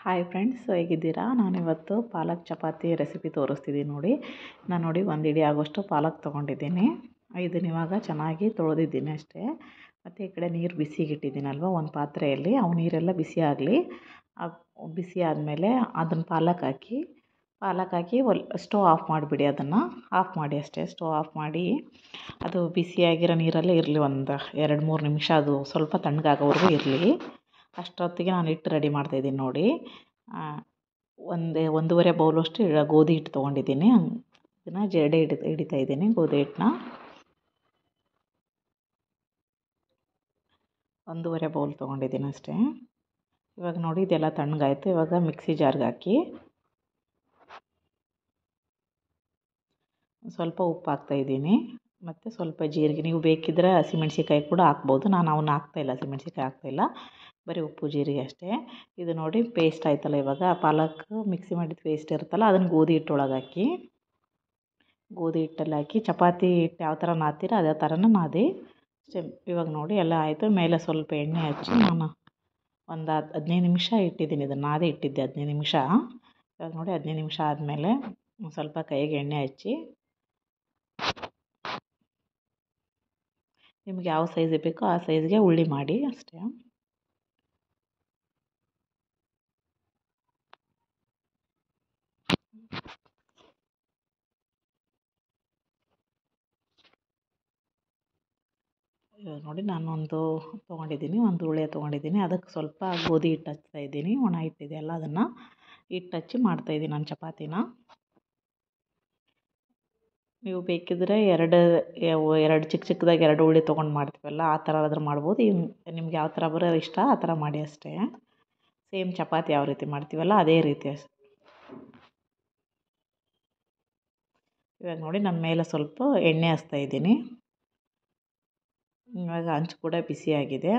hi friends ಹೇಗಿದ್ದೀರಾ ನಾನಿವತ್ತು ಪಾಲಕ್ chapati recipe ತೋರಿಸ್ತಿದ್ದೀನಿ ನೋಡಿ ನಾನು ನೋಡಿ ಒಂದು ಇಡೀ ಆಗೋಷ್ಟು ಪಾಲಕ್ ತೊಗೊಂಡಿದ್ದೀನಿ ಇದನ್ನ ಇವಾಗ ಚೆನ್ನಾಗಿ ತೊಳೆದಿದ್ದೀನಿ ಅಷ್ಟೇ ಮತ್ತು ಈ ಕಡೆ ನೀರು ಬಿಸಿಗೆ ಇಟ್ಟಿದ್ದೀನಲ್ವ ಒಂದು ಪಾತ್ರೆಯಲ್ಲಿ ಅವು ನೀರೆಲ್ಲ ಬಿಸಿ ಆಗಲಿ ಬಿಸಿ ಆದಮೇಲೆ ಅದನ್ನು ಪಾಲಕ್ ಹಾಕಿ ಪಾಲಕ್ ಹಾಕಿ ಒಲ್ ಸ್ಟವ್ ಆಫ್ ಮಾಡಿಬಿಡಿ ಅದನ್ನು ಆಫ್ ಮಾಡಿ ಅಷ್ಟೇ ಸ್ಟವ್ ಆಫ್ ಮಾಡಿ ಅದು ಬಿಸಿಯಾಗಿರೋ ನೀರಲ್ಲೇ ಇರಲಿ ಒಂದು ಎರಡು ಮೂರು ನಿಮಿಷ ಅದು ಸ್ವಲ್ಪ ತಣ್ಣಗಾಗೋವರೆಗೂ ಇರಲಿ ಅಷ್ಟೊತ್ತಿಗೆ ನಾನು ಹಿಟ್ಟು ರೆಡಿ ಮಾಡ್ತಾಯಿದ್ದೀನಿ ನೋಡಿ ಒಂದೇ ಒಂದೂವರೆ ಬೌಲಷ್ಟು ಗೋಧಿ ಹಿಟ್ಟು ತೊಗೊಂಡಿದ್ದೀನಿ ಇದನ್ನು ಜರಡಿ ಹಿಡಿ ಹಿಡಿತಾ ಇದ್ದೀನಿ ಗೋಧಿ ಹಿಟ್ಟನ್ನ ಒಂದೂವರೆ ಬೌಲ್ ತೊಗೊಂಡಿದ್ದೀನಿ ಅಷ್ಟೇ ಇವಾಗ ನೋಡಿ ಇದೆಲ್ಲ ತಣ್ಣಗಾಯ್ತು ಇವಾಗ ಮಿಕ್ಸಿ ಜಾರ್ಗೆ ಹಾಕಿ ಸ್ವಲ್ಪ ಉಪ್ಪು ಹಾಕ್ತಾಯಿದ್ದೀನಿ ಮತ್ತು ಸ್ವಲ್ಪ ಜೀರಿಗೆ ನೀವು ಬೇಕಿದ್ದರೆ ಹಸಿಮೆಣ್ಸಿಕಾಯಿ ಕೂಡ ಹಾಕ್ಬೋದು ನಾನು ಅವನ್ನ ಹಾಕ್ತಾಯಿಲ್ಲ ಹಸಿಮೆಣ್ಸಿಕಾಯಿ ಹಾಕ್ತಾಯಿಲ್ಲ ಬರೀ ಉಪ್ಪು ಜೀರಿಗೆ ಅಷ್ಟೇ ಇದು ನೋಡಿ ಪೇಸ್ಟ್ ಆಯ್ತಲ್ಲ ಇವಾಗ ಪಾಲಕ್ ಮಿಕ್ಸಿ ಮಾಡಿದ ಪೇಸ್ಟ್ ಇರುತ್ತಲ್ಲ ಅದನ್ನು ಗೋಧಿ ಹಿಟ್ಟೊಳಗೆ ಹಾಕಿ ಗೋಧಿ ಹಿಟ್ಟಲ್ಲಿ ಹಾಕಿ ಚಪಾತಿ ಹಿಟ್ಟು ಯಾವ ಥರ ನಾದ್ತೀರ ಅದೇ ಥರನೇ ನಾದಿ ಇವಾಗ ನೋಡಿ ಎಲ್ಲ ಆಯಿತು ಮೇಲೆ ಸ್ವಲ್ಪ ಎಣ್ಣೆ ಹಚ್ಚಿ ನಾನು ಒಂದು ಹದಿನೈದು ನಿಮಿಷ ಇಟ್ಟಿದ್ದೀನಿ ಇದನ್ನು ನಾದಿ ಇಟ್ಟಿದ್ದೆ ಹದಿನೈದು ನಿಮಿಷ ಇವಾಗ ನೋಡಿ ಹದಿನೈದು ನಿಮಿಷ ಆದಮೇಲೆ ಸ್ವಲ್ಪ ಕೈಗೆ ಎಣ್ಣೆ ಹಚ್ಚಿ ನಿಮ್ಗೆ ಯಾವ ಸೈಜ್ ಬೇಕೋ ಆ ಸೈಜ್ಗೆ ಉಳ್ಳಿ ಮಾಡಿ ಅಷ್ಟೇ ಇವಾಗ ನೋಡಿ ನಾನು ಒಂದು ತೊಗೊಂಡಿದ್ದೀನಿ ಒಂದು ಉಳ್ಳಿ ತೊಗೊಂಡಿದ್ದೀನಿ ಅದಕ್ಕೆ ಸ್ವಲ್ಪ ಗೋಧಿ ಹಿಟ್ಟು ಹಚ್ತಾ ಇದ್ದೀನಿ ಒಣ ಹಿಟ್ಟಿದೆಯಲ್ಲ ಅದನ್ನು ಹಿಟ್ಟು ಹಚ್ಚಿ ಮಾಡ್ತಾಯಿದ್ದೀನಿ ನಾನು ಚಪಾತಿನ ನೀವು ಬೇಕಿದ್ದರೆ ಎರಡು ಎರಡು ಚಿಕ್ಕ ಚಿಕ್ಕದಾಗಿ ಎರಡು ಉಳ್ಳಿ ತೊಗೊಂಡು ಮಾಡ್ತೀವಲ್ಲ ಆ ಥರ ಆದರೂ ಮಾಡ್ಬೋದು ನಿಮ್ಗೆ ಯಾವ ಥರ ಬರೋ ಇಷ್ಟ ಆ ಥರ ಮಾಡಿ ಅಷ್ಟೇ ಸೇಮ್ ಚಪಾತಿ ಯಾವ ರೀತಿ ಮಾಡ್ತೀವಲ್ಲ ಅದೇ ರೀತಿ ಅಷ್ಟೆ ಇವಾಗ ನೋಡಿ ನನ್ನ ಮೇಲೆ ಸ್ವಲ್ಪ ಎಣ್ಣೆ ಹಚ್ತಾ ಇದ್ದೀನಿ ಇವಾಗ ಹಂಚು ಕೂಡ ಬಿಸಿಯಾಗಿದೆ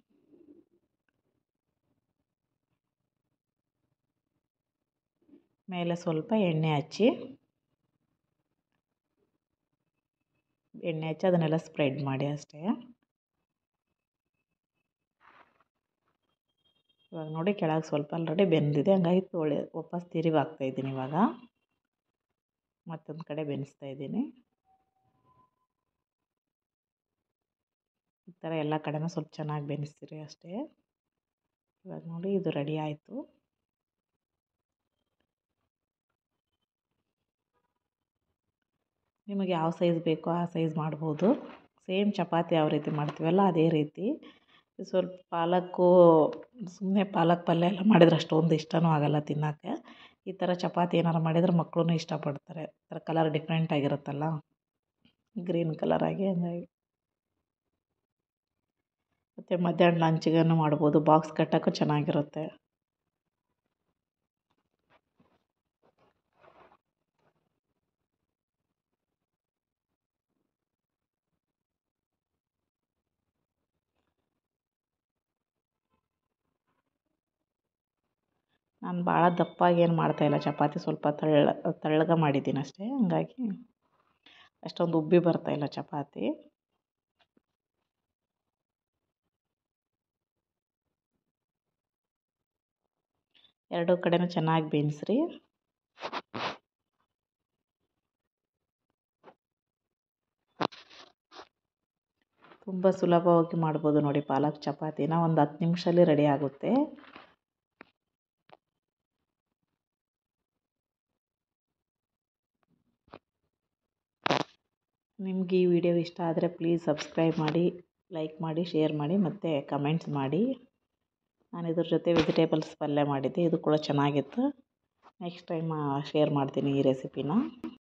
ಮೇಲೆ ಸ್ವಲ್ಪ ಎಣ್ಣೆ ಹಚ್ಚಿ ಎಣ್ಣೆ ಹಚ್ಚಿ ಅದನ್ನೆಲ್ಲ ಸ್ಪ್ರೆಡ್ ಮಾಡಿ ಅಷ್ಟೇ ಇವಾಗ ನೋಡಿ ಕೆಳಗೆ ಸ್ವಲ್ಪ ಆಲ್ರೆಡಿ ಬೆಂದಿದೆ ಹಂಗಾಗಿ ತೊಳೆ ವಾಪಸ್ ತಿರುಗಿ ಹಾಕ್ತಾಯಿದ್ದೀನಿ ಇವಾಗ ಮತ್ತೊಂದು ಕಡೆ ಬೆನ್ನಿಸ್ತಾ ಇದ್ದೀನಿ ಈ ಥರ ಎಲ್ಲ ಕಡೆನೂ ಸ್ವಲ್ಪ ಚೆನ್ನಾಗಿ ಬೆನ್ನಿಸ್ತೀರಿ ಅಷ್ಟೇ ಇವಾಗ ನೋಡಿ ಇದು ರೆಡಿ ಆಯಿತು ನಿಮಗೆ ಯಾವ ಸೈಜ್ ಬೇಕೋ ಆ ಸೈಜ್ ಮಾಡ್ಬೋದು ಸೇಮ್ ಚಪಾತಿ ಯಾವ ರೀತಿ ಮಾಡ್ತೀವಲ್ಲ ಅದೇ ರೀತಿ ಸ್ವಲ್ಪ ಪಾಲಕ್ಕು ಸುಮ್ಮನೆ ಪಾಲಕ್ ಪಲ್ಯ ಎಲ್ಲ ಮಾಡಿದ್ರೆ ಅಷ್ಟೊಂದು ಇಷ್ಟವೂ ಆಗೋಲ್ಲ ತಿನ್ನೋಕ್ಕೆ ಈ ಥರ ಚಪಾತಿ ಏನಾರು ಮಾಡಿದರೆ ಮಕ್ಕಳು ಇಷ್ಟಪಡ್ತಾರೆ ಈ ಥರ ಕಲರ್ ಡಿಫ್ರೆಂಟ್ ಆಗಿರುತ್ತಲ್ಲ ಗ್ರೀನ್ ಕಲರ್ ಆಗಿ ಹಂಗಾಗಿ ಮತ್ತು ಮಧ್ಯಾಹ್ನ ಲಂಚ್ಗೂ ಮಾಡ್ಬೋದು ಬಾಕ್ಸ್ ಕಟ್ಟೋಕ್ಕೂ ಚೆನ್ನಾಗಿರುತ್ತೆ ನಾನು ಭಾಳ ದಪ್ಪಾಗಿ ಏನು ಮಾಡ್ತಾಯಿಲ್ಲ ಚಪಾತಿ ಸ್ವಲ್ಪ ತೆಳ್ಳ ತೆಳ್ಳಗೆ ಮಾಡಿದ್ದೀನಿ ಅಷ್ಟೇ ಹಂಗಾಗಿ ಅಷ್ಟೊಂದು ಉಬ್ಬಿ ಬರ್ತಾಯಿಲ್ಲ ಚಪಾತಿ ಎರಡೂ ಕಡೆನೂ ಚೆನ್ನಾಗಿ ಬೇಯಿಸ್ರಿ ತುಂಬ ಸುಲಭವಾಗಿ ಮಾಡ್ಬೋದು ನೋಡಿ ಪಾಲಕ್ ಚಪಾತಿನ ಒಂದು ಹತ್ತು ನಿಮಿಷದಲ್ಲಿ ರೆಡಿ ಆಗುತ್ತೆ ನಿಮ್ಗೆ ಈ ವಿಡಿಯೋ ಇಷ್ಟ ಆದರೆ ಪ್ಲೀಸ್ ಸಬ್ಸ್ಕ್ರೈಬ್ ಮಾಡಿ ಲೈಕ್ ಮಾಡಿ ಶೇರ್ ಮಾಡಿ ಮತ್ತು ಕಮೆಂಟ್ಸ್ ಮಾಡಿ ನಾನು ಇದ್ರ ಜೊತೆ ವೆಜಿಟೇಬಲ್ಸ್ ಪಲ್ಯ ಮಾಡಿದ್ದೆ ಇದು ಕೂಡ ಚೆನ್ನಾಗಿತ್ತು ನೆಕ್ಸ್ಟ್ ಟೈಮ್ ಶೇರ್ ಮಾಡ್ತೀನಿ ಈ ರೆಸಿಪಿನ